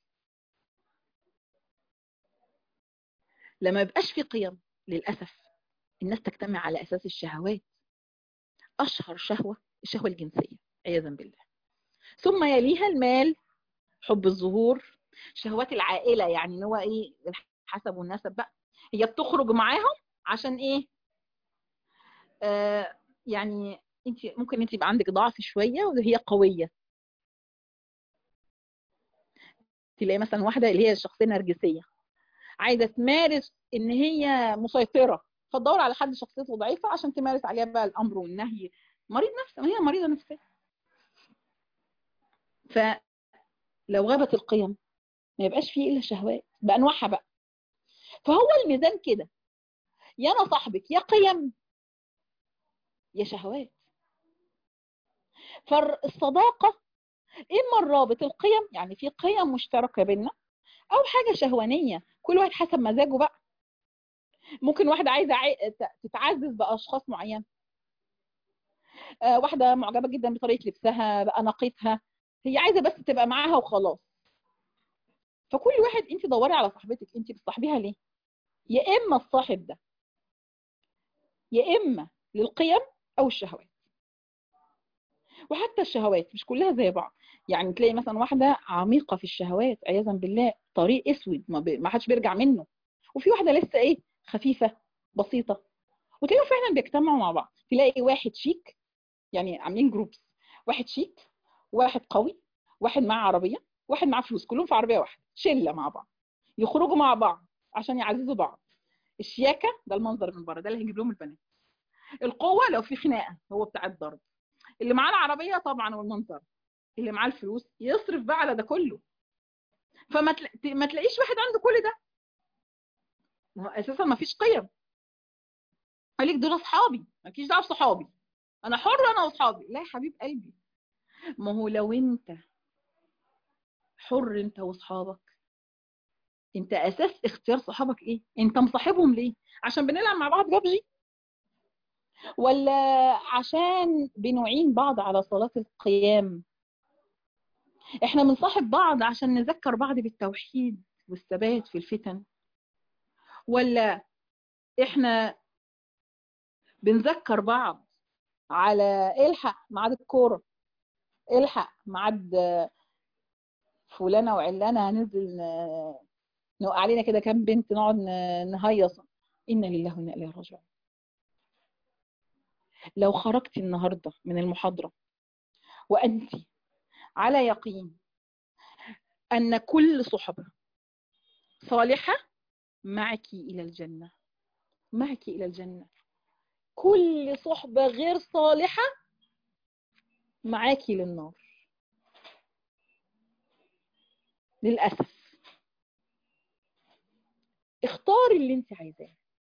لما يبقاش في قيم للأسف الناس تجتمع على أساس الشهوات أشهر شهوة الشهوة الجنسية عياذا بالله ثم يليها المال حب الظهور شهوات العائلة يعني ان هو ايه الحسب والنسب بقى هي بتخرج معاهم عشان ايه آه يعني انت ممكن انت يبقى عندك ضعف شوية وهي قوية تلاقي مثلا واحدة اللي هي الشخصية النرجسية عايزة تمارس ان هي مسيطرة فتدور على حد شخصيته ضعيفة عشان تمارس عليها بقى الامر والنهي مريض نفسي ما هي مريضة نفسية فلو غابت القيم ما يبقاش فيه الا شهوات بانواعها بقى فهو الميزان كده يا انا صاحبك يا قيم يا شهوات فالصداقة اما الرابط القيم يعني في قيم مشتركة بينا او حاجة شهوانية كل واحد حسب مزاجه بقى ممكن واحدة عايزة تتعزز باشخاص معين واحدة معجبة جدا بطريقة لبسها بأناقتها هي عايزة بس تبقى معاها وخلاص فكل واحد انت دوري على صاحبتك انت بتصاحبيها ليه يا اما الصاحب ده يا اما للقيم او الشهوات وحتى الشهوات مش كلها زي بعض يعني تلاقي مثلا واحدة عميقة في الشهوات عياذا بالله طريق اسود ما, ب... ما حدش بيرجع منه وفي واحدة لسه ايه خفيفة بسيطة وتلاقيهم فعلا بيجتمعوا مع بعض تلاقي واحد شيك يعني عاملين جروبس واحد شيك واحد قوي واحد معاه عربية واحد معاه فلوس كلهم في عربية واحدة شلة مع بعض يخرجوا مع بعض عشان يعززوا بعض الشياكة ده المنظر من بره ده اللي هيجيب لهم البنات القوة لو في خناقة هو بتاع الضرب اللي معاه العربية طبعا والمنظر اللي معاه الفلوس يصرف بقى على ده كله فما تل... ما تلاقيش واحد عنده كل ده ما هو اساسا ما فيش قيم قال لك دول اصحابي مالكيش دعوه بصحابي انا حر انا واصحابي لا يا حبيب قلبي ما هو لو انت حر انت واصحابك انت اساس اختيار صحابك ايه انت مصاحبهم ليه عشان بنلعب مع بعض ببجي ولا عشان بنعين بعض على صلاة القيام احنا بنصاحب بعض عشان نذكر بعض بالتوحيد والثبات في الفتن ولا احنا بنذكر بعض على الحق ميعاد الكوره الحق ميعاد فلانه وعلانه هننزل نوقع علينا كده كام بنت نقعد نهيص انا لله وانا اليه راجعون لو خرجتي النهارده من المحاضره وانت على يقين ان كل صحبه صالحه معك الى الجنه معك الى الجنه كل صحبه غير صالحه معاكي للنار للاسف اختاري اللي انت عايزاه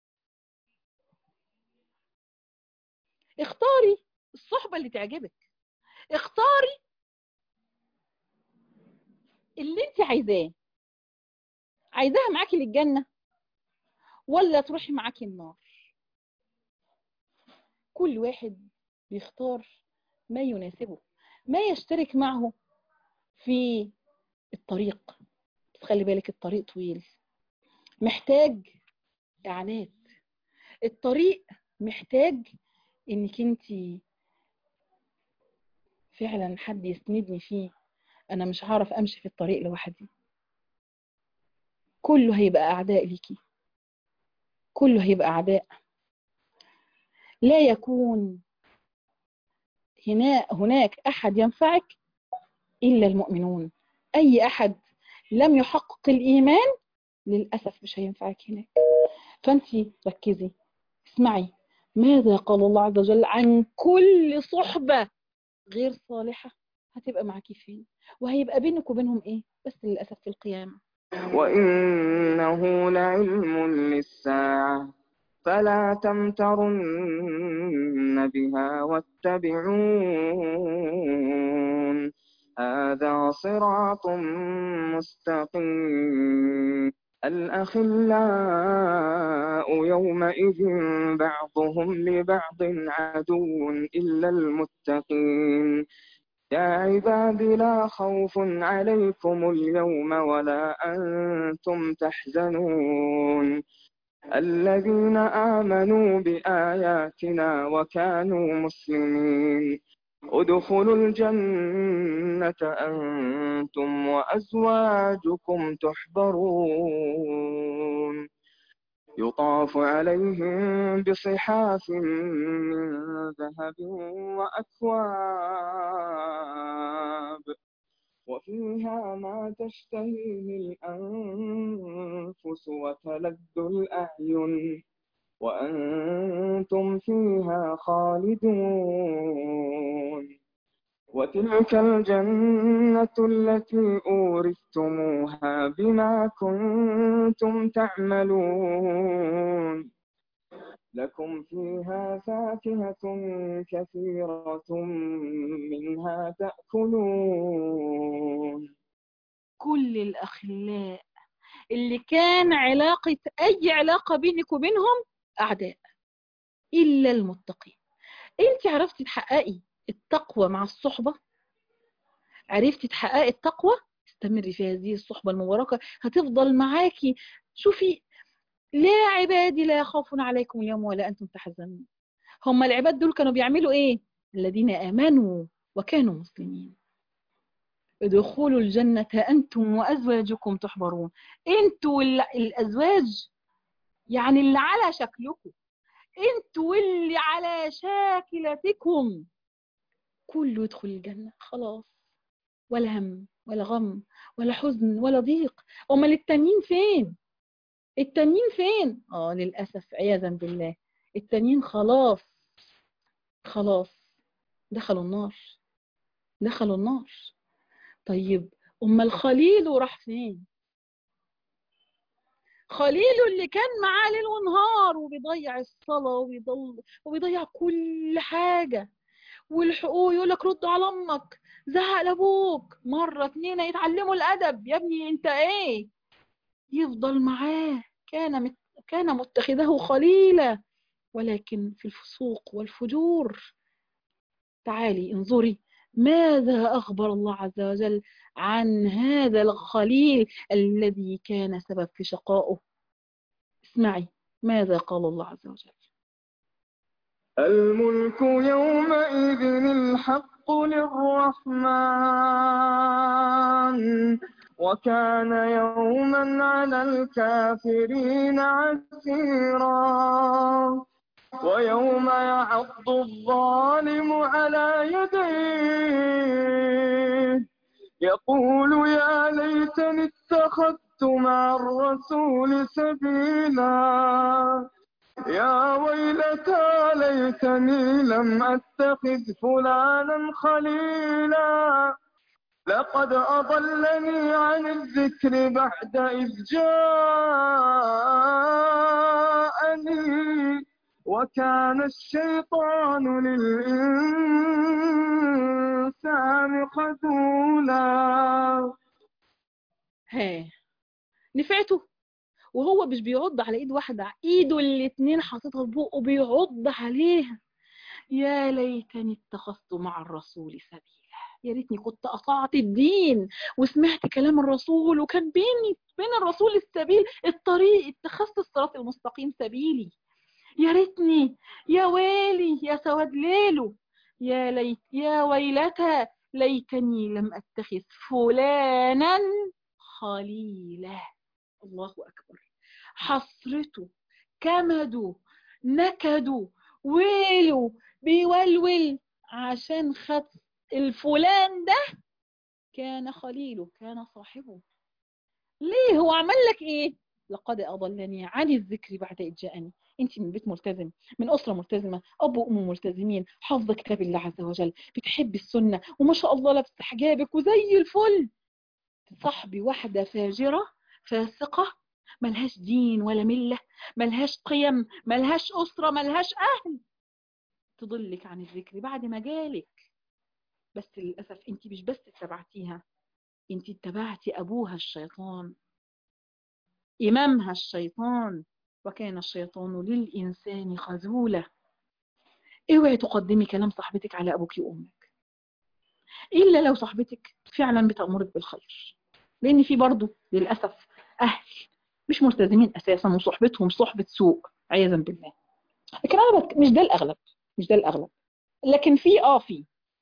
اختاري الصحبة اللي تعجبك اختاري اللي انت عايزاه عايزاها معاكي للجنة ولا تروحي معاكي النار كل واحد بيختار ما يناسبه ما يشترك معه في الطريق بس خلي بالك الطريق طويل محتاج اعانات الطريق محتاج انك انت فعلا حد يسندني فيه انا مش هعرف امشي في الطريق لوحدي كله هيبقى اعداء ليكي كله هيبقى اعداء لا يكون هنا هناك احد ينفعك الا المؤمنون اي احد لم يحقق الايمان للاسف مش هينفعك هناك فانت ركزي اسمعي ماذا قال الله عز وجل عن كل صحبة غير صالحة هتبقى معاكي فين وهيبقى بينك وبينهم ايه بس للأسف في القيامة وإنه لعلم للساعة فلا تمترن بها واتبعون هذا صراط مستقيم الأخلاء يومئذ بعضهم لبعض عدو إلا المتقين يا عباد لا خوف عليكم اليوم ولا أنتم تحزنون الذين آمنوا بآياتنا وكانوا مسلمين ادخلوا الجنة أنتم وأزواجكم تحبرون يطاف عليهم بصحاف من ذهب وأكواب وفيها ما تشتهيه الأنفس وتلذ الأعين وأنتم فيها خالدون وتلك الجنة التي أورثتموها بما كنتم تعملون لكم فيها فاكهة كثيرة منها تأكلون كل الأخلاء اللي كان علاقة أي علاقة بينك وبينهم أعداء إلا المتقين أنت عرفتي تحققي التقوى مع الصحبة عرفتي تحققي التقوى استمري في هذه الصحبة المباركة هتفضل معاكي شوفي لا عبادي لا يخاف عليكم اليوم ولا أنتم تحزنون هم العباد دول كانوا بيعملوا إيه الذين آمنوا وكانوا مسلمين ادخلوا الجنة أنتم وأزواجكم تحبرون أنتوا الأزواج يعني اللي على شكلكم أنتوا اللي على شاكلتكم كله يدخل الجنة خلاص ولا هم ولا غم ولا حزن ولا ضيق امال التانيين فين التانيين فين اه للاسف عياذا بالله التانيين خلاص خلاص دخلوا النار دخلوا النار طيب امال الخليل راح فين خليل اللي كان معاه ليل ونهار وبيضيع الصلاة وبيضل وبيضيع كل حاجة والحقوق يقول لك رد على امك زهق لابوك مرة اتنين يتعلموا الادب يا ابني انت ايه يفضل معاه كان مت... كان متخذه خليلا ولكن في الفسوق والفجور تعالي انظري ماذا أخبر الله عز وجل عن هذا الخليل الذي كان سبب في شقائه اسمعي ماذا قال الله عز وجل الملك يومئذ الحق للرحمن وكان يوما على الكافرين عسيرا ويوم يعض الظالم على يديه يقول يا ليتني اتخذت مع الرسول سبيلا يا ويلتى ليتني لم أتخذ فلانا خليلا لقد أضلني عن الذكر بعد إذ جاءني وكان الشيطان للإنسان خذولا ها نفعته وهو مش بيعض على ايد واحدة ايده الاتنين حاططها في بقه بيعض عليها يا ليتني اتخذت مع الرسول سبيلا يا ريتني كنت قطعت الدين وسمعت كلام الرسول وكان بيني بين الرسول السبيل الطريق اتخذت الصراط المستقيم سبيلي يا ريتني يا ويلي يا سواد ليله يا ليت يا ويلتى ليتني لم اتخذ فلانا خليلا الله أكبر حسرته كمده نكده ويله بيولول عشان خد الفلان ده كان خليله كان صاحبه ليه هو عمل لك ايه لقد اضلني عن الذكر بعد اذ جاءني انت من بيت ملتزم من اسره ملتزمه اب وام ملتزمين حافظه كتاب الله عز وجل بتحبي السنه وما شاء الله لابسه حجابك وزي الفل صاحبي واحده فاجره فاسقة ملهاش دين ولا ملة ملهاش قيم ملهاش أسرة ملهاش أهل تضلك عن الذكر بعد ما جالك بس للأسف انت مش بس اتبعتيها انت اتبعتي أبوها الشيطان إمامها الشيطان وكان الشيطان للإنسان خذولا اوعي تقدمي كلام صاحبتك على أبوك وأمك إلا لو صاحبتك فعلا بتأمرك بالخير لأن في برضه للأسف أهل مش ملتزمين أساسا وصحبتهم صحبة سوء عياذا بالله لكن أنا بك... مش ده الأغلب مش ده الأغلب لكن في آه في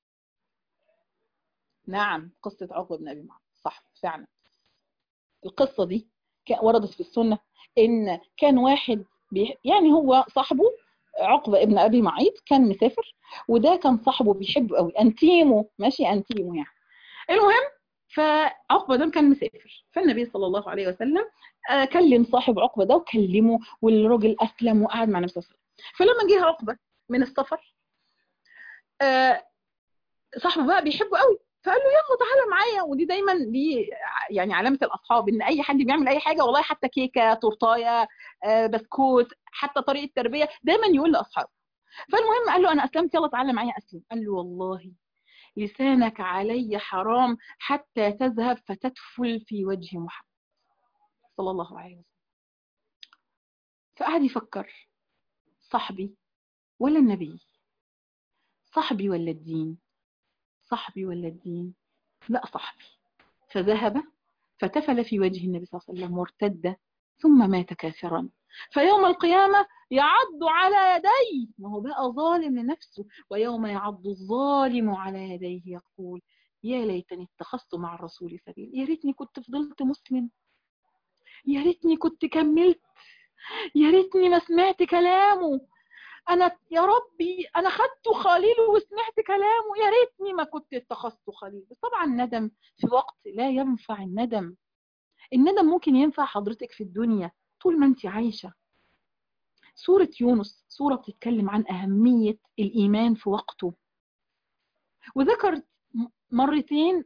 نعم قصة عقبة بن أبي معاذ صح فعلا القصة دي وردت في السنة إن كان واحد بي... يعني هو صاحبه عقبة ابن أبي معيط كان مسافر وده كان صاحبه بيحبه قوي أنتيمو ماشي أنتيمو يعني المهم فعقبة ده كان مسافر فالنبي صلى الله عليه وسلم آه كلم صاحب عقبة ده وكلمه والراجل أسلم وقعد مع نفسه فلما جه عقبة من السفر آه صاحبه بقى بيحبه قوي فقال له يلا تعالى معايا ودي دايما دي يعني علامه الاصحاب ان اي حد بيعمل اي حاجه والله حتى كيكه تورتايه آه بسكوت حتى طريقه تربيه دايما يقول لاصحابه فالمهم قال له انا اسلمت يلا تعالى معايا اسلم قال له والله لسانك علي حرام حتى تذهب فتدفل في وجه محمد صلى الله عليه وسلم فقعد يفكر صاحبي ولا النبي صاحبي ولا الدين صاحبي ولا الدين لا صاحبي فذهب فتفل في وجه النبي صلى الله عليه وسلم وارتد ثم مات كافرا فيوم القيامة يعض على يديه ما هو بقى ظالم لنفسه ويوم يعض الظالم على يديه يقول يا ليتني اتخذت مع الرسول سبيل يا ريتني كنت فضلت مسلم يا ريتني كنت كملت يا ريتني ما سمعت كلامه انا يا ربي انا خدت خليل وسمعت كلامه يا ريتني ما كنت اتخذت خليل بس طبعا الندم في وقت لا ينفع الندم الندم ممكن ينفع حضرتك في الدنيا طول ما انت عايشة سورة يونس سورة بتتكلم عن أهمية الإيمان في وقته وذكرت مرتين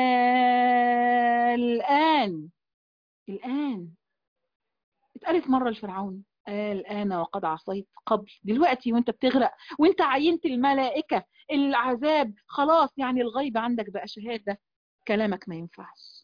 آه الآن الآن اتقالت مرة لفرعون الآن وقد عصيت قبل دلوقتي وانت بتغرق وانت عينت الملائكة العذاب خلاص يعني الغيب عندك بقى شهادة كلامك ما ينفعش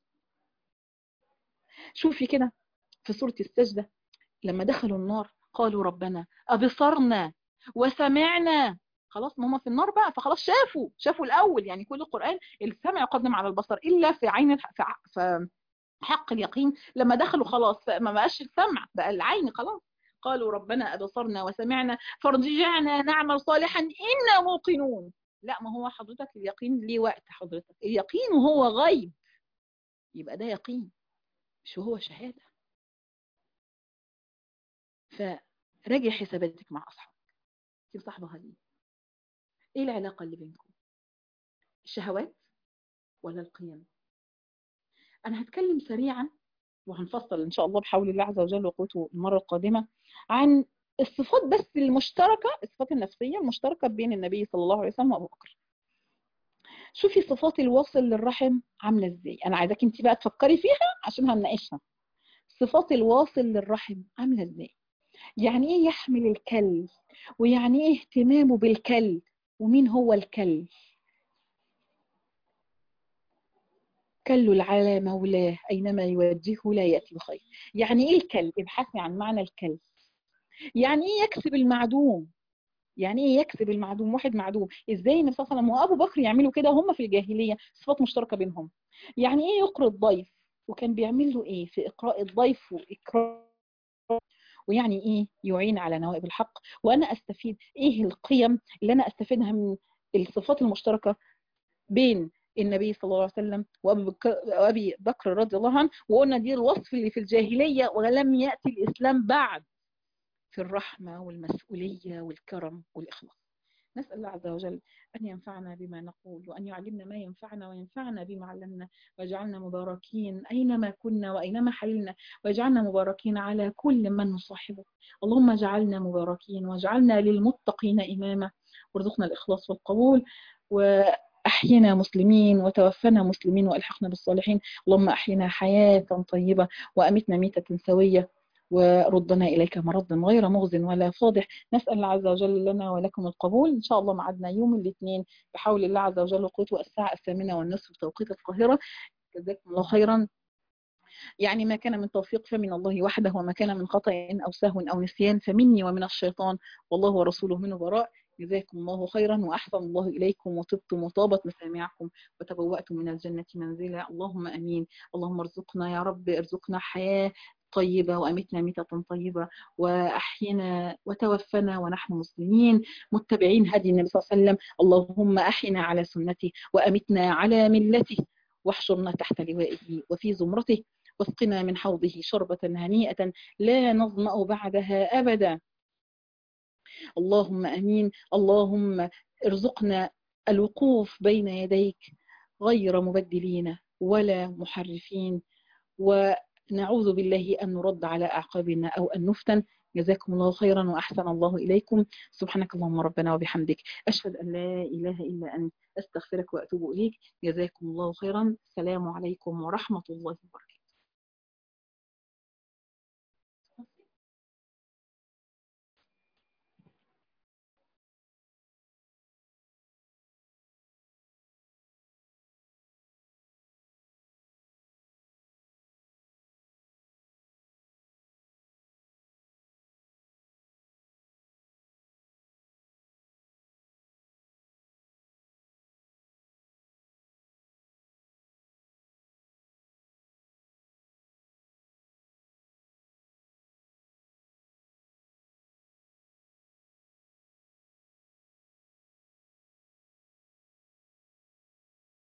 شوفي كده في سورة السجدة لما دخلوا النار قالوا ربنا أبصرنا وسمعنا خلاص ما هم في النار بقى فخلاص شافوا شافوا الأول يعني كل القرآن السمع يقدم على البصر إلا في عين في حق اليقين لما دخلوا خلاص ما بقاش السمع بقى العين خلاص قالوا ربنا أبصرنا وسمعنا فارجعنا نعمل صالحا إنا موقنون لا ما هو حضرتك اليقين ليه وقت حضرتك اليقين وهو غيب يبقى ده يقين مش هو شهادة فراجع حساباتك مع أصحابك كيف صاحبها دي ايه العلاقة اللي بينكم الشهوات ولا القيم انا هتكلم سريعا وهنفصل ان شاء الله بحول الله عز وجل وقوته المرة القادمة عن الصفات بس المشتركة الصفات النفسية المشتركة بين النبي صلى الله عليه وسلم وابو بكر شوفي صفات الواصل للرحم عاملة ازاي انا عايزاك انت بقى تفكري فيها عشان هنناقشها صفات الواصل للرحم عاملة ازاي يعني ايه يحمل الكل ويعني ايه اهتمامه بالكل ومين هو الكل كل على مولاه أينما يوجهه لا يأتي بخير يعني إيه الكل؟ ابحثي عن معنى الكل يعني إيه يكسب المعدوم؟ يعني إيه يكسب المعدوم؟ واحد معدوم إزاي النبي صلى الله عليه وسلم وأبو بكر يعملوا كده وهم في الجاهلية صفات مشتركة بينهم يعني إيه يقرأ الضيف؟ وكان بيعمل له إيه في إقراء الضيف وإكرام ويعني ايه يعين على نوائب الحق وانا استفيد ايه القيم اللي انا استفيدها من الصفات المشتركه بين النبي صلى الله عليه وسلم وابي بكر, وأبي بكر رضي الله عنه وقلنا دي الوصف اللي في الجاهليه ولم ياتي الاسلام بعد في الرحمه والمسؤوليه والكرم والاخلاص نسأل الله عز وجل أن ينفعنا بما نقول وأن يعلمنا ما ينفعنا وينفعنا بما علمنا واجعلنا مباركين أينما كنا وأينما حللنا واجعلنا مباركين على كل من نصاحبه اللهم اجعلنا مباركين واجعلنا للمتقين إماما وارزقنا الإخلاص والقبول وأحينا مسلمين وتوفنا مسلمين وألحقنا بالصالحين اللهم أحينا حياة طيبة وأمتنا ميتة سوية وردنا إليك مردا غير مغز ولا فاضح نسأل الله عز وجل لنا ولكم القبول إن شاء الله معدنا يوم الاثنين بحول الله عز وجل وقوته الساعة الثامنة والنصف بتوقيت القاهرة جزاكم الله خيرا يعني ما كان من توفيق فمن الله وحده وما كان من خطأ أو سهو أو نسيان فمني ومن الشيطان والله ورسوله منه براء جزاكم الله خيرا وأحسن الله إليكم وطبتم وطابت مسامعكم وتبوأتم من الجنة منزلا اللهم أمين اللهم ارزقنا يا رب ارزقنا حياة طيبة وأمتنا ميتة طيبة وأحينا وتوفنا ونحن مسلمين متبعين هدي النبي صلى الله عليه وسلم اللهم أحينا على سنته وأمتنا على ملته واحشرنا تحت لوائه وفي زمرته واسقنا من حوضه شربة هنيئة لا نظمأ بعدها أبدا اللهم أمين اللهم ارزقنا الوقوف بين يديك غير مبدلين ولا محرفين ونعوذ بالله أن نرد على أعقابنا أو أن نفتن جزاكم الله خيرا وأحسن الله إليكم سبحانك اللهم ربنا وبحمدك أشهد أن لا إله إلا أنت أستغفرك وأتوب إليك جزاكم الله خيرا السلام عليكم ورحمة الله وبركاته